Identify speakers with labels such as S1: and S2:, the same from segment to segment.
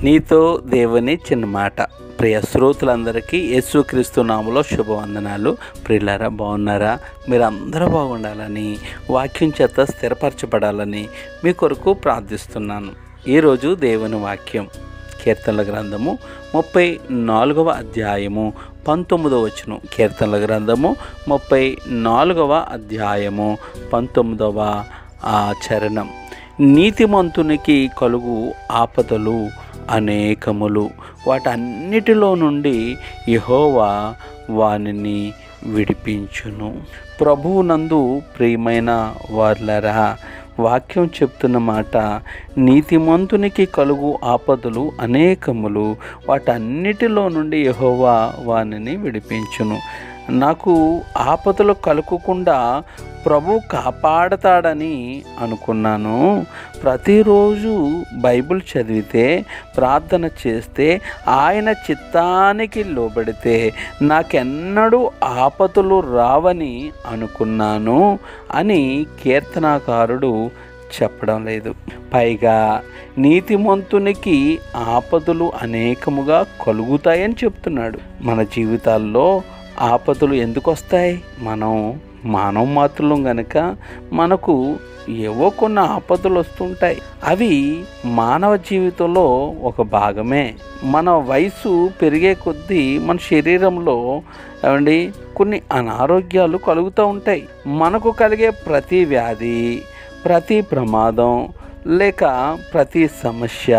S1: నీతో దేవుని చిన్న మాట ప్రియ శ్రోతులందరికీ యేసుక్రీస్తు నామలో శుభవందనాలు ప్రియులారా బాగున్నారా మీరందరూ బాగుండాలని వాక్యం చేత స్థిరపరచబడాలని మీ కొరకు ప్రార్థిస్తున్నాను ఈరోజు దేవుని వాక్యం కీర్తనల గ్రంథము ముప్పై నాలుగవ అధ్యాయము పంతొమ్మిదవ వచనం కీర్తనల గ్రంథము ముప్పై నాలుగవ అధ్యాయము పంతొమ్మిదవ ఆ చరణం నీతిమంతునికి కలుగు ఆపదలు అనేకములు వాటన్నిటిలో నుండి యహోవా వానిని విడిపించును ప్రభువునందు ప్రియమైన వార్లరా వాక్యం చెప్తున్న మాట నీతిమంతునికి కలుగు ఆపదలు అనేకములు వాటన్నిటిలో నుండి యహోవా వానిని విడిపించును నాకు ఆపదలు కలుగకుండా ప్రభు కాపాడతాడని అనుకున్నాను ప్రతిరోజు బైబిల్ చదివితే ప్రార్థన చేస్తే ఆయన చిత్తానికి లోబడితే నాకెన్నడూ ఆపదలు రావని అనుకున్నాను అని కీర్తనాకారుడు చెప్పడం లేదు పైగా నీతిమంతునికి ఆపదలు అనేకముగా కలుగుతాయని చెప్తున్నాడు మన జీవితాల్లో ఆపదలు ఎందుకు వస్తాయి మనం మానవ మాత్రులం గనక మనకు ఏవో కొన్ని ఆపదలు వస్తుంటాయి అవి మానవ జీవితంలో ఒక భాగమే మన వయసు పెరిగే కొద్దీ మన శరీరంలో ఏమండి కొన్ని అనారోగ్యాలు కలుగుతూ ఉంటాయి మనకు కలిగే ప్రతి వ్యాధి ప్రతి ప్రమాదం లేక ప్రతి సమస్య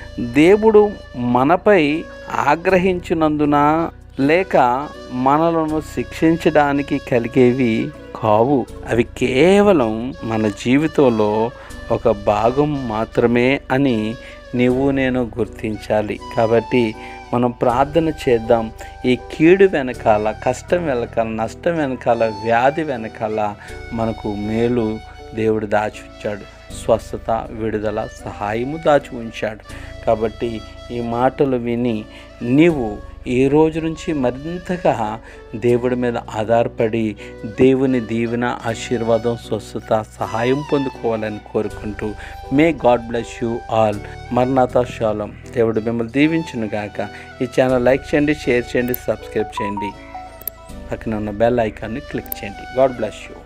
S1: దేవుడు మనపై ఆగ్రహించినందున లేక మనలను శిక్షించడానికి కలిగేవి కావు అవి కేవలం మన జీవితంలో ఒక భాగం మాత్రమే అని నీవు నేను గుర్తించాలి కాబట్టి మనం ప్రార్థన చేద్దాం ఈ కీడు వెనకాల కష్టం వెనకాల నష్టం వెనకాల వ్యాధి వెనకాల మనకు మేలు దేవుడు దాచి ఉంచాడు స్వస్థత విడుదల సహాయము దాచి ఉంచాడు కాబట్టి ఈ మాటలు విని నీవు ఈ రోజు నుంచి మరింతగా దేవుడి మీద ఆధారపడి దేవుని దీవెన ఆశీర్వాదం స్వస్థత సహాయం పొందుకోవాలని కోరుకుంటూ may god bless you all మర్నాథ శాలం దేవుడు మిమ్మల్ని దీవించును గాక ఈ ఛానల్ లైక్ చేయండి షేర్ చేయండి సబ్స్క్రైబ్ చేయండి పక్కన ఉన్న బెల్ ఐకాన్ని క్లిక్ చేయండి గాడ్ బ్లెస్ యూ